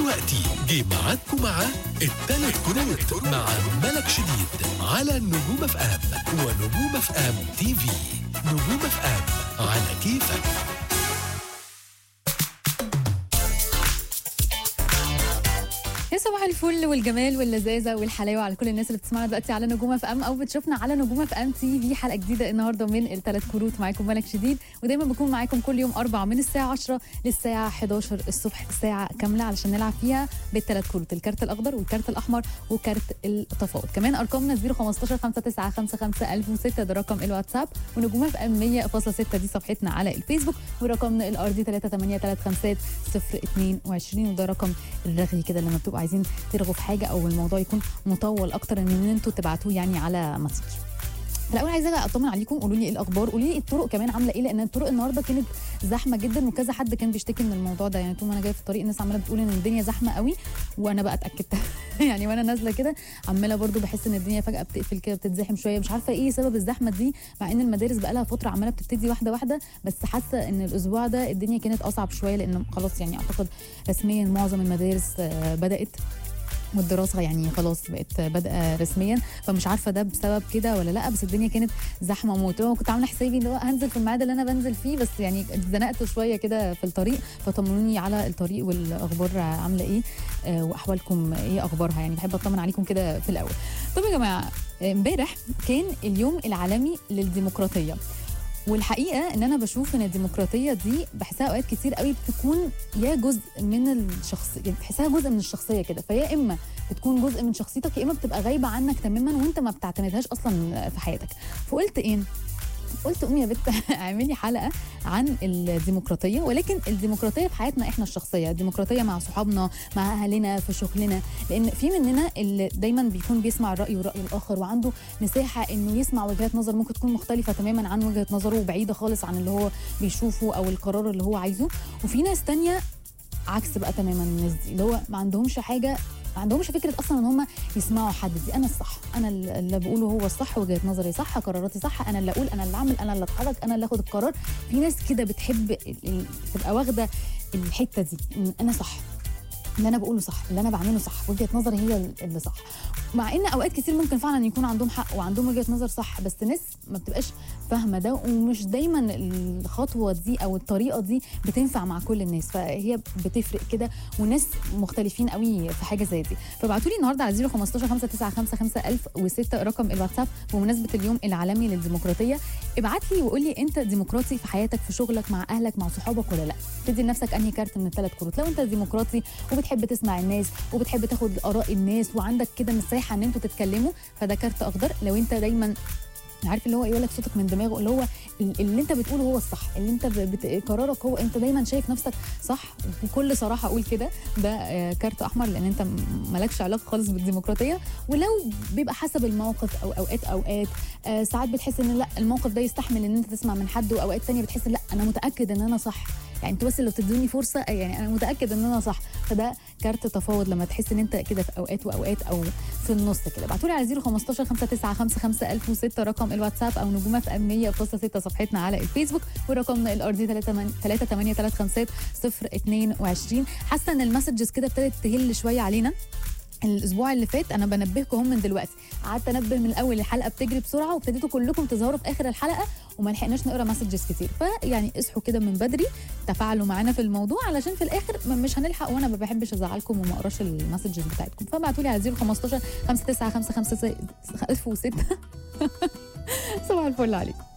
دلوقتي جه معاكم مع التلات كروت مع ملك شديد على نجوم اف ام ونجوم اف ام تي في نجوم اف ام على كيفك يا صباح الفل والجمال واللذاذه والحلاوه على كل الناس اللي بتسمعنا دلوقتي على نجوم اف ام او بتشوفنا على نجوم اف ام تي في حلقه جديده النهارده من الثلاث كروت معاكم ملك شديد ودايما بكون معاكم كل يوم اربع من الساعه 10 للساعه 11 الصبح ساعه كامله علشان نلعب فيها بالثلاث كروت الكارت الاخضر والكارت الاحمر وكارت التفاوض كمان ارقامنا 015 5955 1006 ده رقم الواتساب ونجوم اف ام 100.6 دي صفحتنا على الفيسبوك ورقمنا الارضي 3835 022 وده رقم الرغي كده لما بتبقوا عايزين ترغوا في حاجه او الموضوع يكون مطول اكتر ان انتوا تبعتوه يعني على مسج الاول عايزه اطمن عليكم قولوا لي ايه الاخبار قولوا لي الطرق كمان عامله ايه لان الطرق النهارده كانت زحمه جدا وكذا حد كان بيشتكي من الموضوع ده يعني طول ما انا جايه في الطريق الناس عماله بتقول ان الدنيا زحمه قوي وانا بقى اتاكدت يعني وانا نازله كده عماله برضو بحس ان الدنيا فجاه بتقفل كده بتتزحم شويه مش عارفه ايه سبب الزحمه دي مع ان المدارس بقى لها فتره عماله بتبتدي واحده واحده بس حاسه ان الاسبوع ده الدنيا كانت اصعب شويه لان خلاص يعني اعتقد رسميا معظم المدارس آه، بدات والدراسه يعني خلاص بقت بادئه رسميا فمش عارفه ده بسبب كده ولا لا بس الدنيا كانت زحمه موت وكنت عامله حسابي ان هو هنزل في الميعاد اللي انا بنزل فيه بس يعني اتزنقت شويه كده في الطريق فطمنوني على الطريق والاخبار عامله ايه آه، واحوالكم ايه اخبارها يعني بحب اطمن عليكم كده في الاول طب يا جماعه امبارح كان اليوم العالمي للديمقراطيه والحقيقه ان انا بشوف ان الديمقراطيه دي بحسها اوقات كتير قوي بتكون يا جزء من الشخص يعني بتحسها جزء من الشخصيه كده فيا اما بتكون جزء من شخصيتك يا اما بتبقى غايبه عنك تماما وانت ما بتعتمدهاش اصلا في حياتك فقلت ايه قلت قومي يا بت اعملي حلقه عن الديمقراطيه ولكن الديمقراطيه في حياتنا احنا الشخصيه الديمقراطيه مع صحابنا مع اهلنا في شغلنا لان في مننا اللي دايما بيكون بيسمع الراي والراي الاخر وعنده مساحه انه يسمع وجهات نظر ممكن تكون مختلفه تماما عن وجهه نظره وبعيده خالص عن اللي هو بيشوفه او القرار اللي هو عايزه وفي ناس تانية عكس بقى تماما الناس دي اللي هو ما عندهمش حاجه ما عندهمش فكره اصلا ان هم يسمعوا حد دي انا الصح انا اللي بقوله هو الصح وجهه نظري صح قراراتي صح انا اللي اقول انا اللي اعمل انا اللي اتحرك انا اللي اخد القرار في ناس كده بتحب ال- ال- تبقى واخده الحته دي ان انا صح اللي انا بقوله صح اللي انا بعمله صح وجهه نظري هي اللي صح مع ان اوقات كتير ممكن فعلا يكون عندهم حق وعندهم وجهه نظر صح بس ناس ما بتبقاش فاهمه ده ومش دايما الخطوه دي او الطريقه دي بتنفع مع كل الناس فهي بتفرق كده وناس مختلفين قوي في حاجه زي دي فابعتوا لي النهارده على 015 595 رقم الواتساب بمناسبه اليوم العالمي للديمقراطيه ابعت لي وقول لي انت ديمقراطي في حياتك في شغلك مع اهلك مع صحابك ولا لا تدي لنفسك انهي كارت من الثلاث كروت لو انت ديمقراطي وبتحب تسمع الناس وبتحب تاخد اراء الناس وعندك كده مساحه ان انتوا تتكلموا فده كارت اخضر لو انت دايما عارف اللي هو يقول لك صوتك من دماغه اللي هو ال- اللي انت بتقوله هو الصح اللي انت ب- بت... قرارك هو انت دايما شايف نفسك صح بكل صراحه اقول كده ده آه، كارت احمر لان انت م- مالكش علاقه خالص بالديمقراطيه ولو بيبقى حسب الموقف او اوقات اوقات آه، ساعات بتحس ان لا الموقف ده يستحمل ان انت تسمع من حد واوقات تانية بتحس لا انا متاكد ان انا صح يعني انتوا بس لو تدوني فرصه يعني انا متاكد ان انا صح فده كارت تفاوض لما تحس ان انت كده في اوقات واوقات او في النص كده ابعتوا لي على 015 5955006 رقم الواتساب او نجومه في ام 100.6 صفحتنا على الفيسبوك ورقمنا الارضي 3835 022 حاسه ان المسجز كده ابتدت تهل شويه علينا الاسبوع اللي فات انا بنبهكم هم من دلوقتي قعدت انبه من الاول الحلقه بتجري بسرعه وابتديتوا كلكم تظهروا في اخر الحلقه وما لحقناش نقرا مسجز كتير فيعني اصحوا كده من بدري تفاعلوا معانا في الموضوع علشان في الاخر م- مش هنلحق وانا ما بحبش ازعلكم وما اقراش المسجز بتاعتكم فابعتوا لي على 015 595 1006 صباح الفل عليكم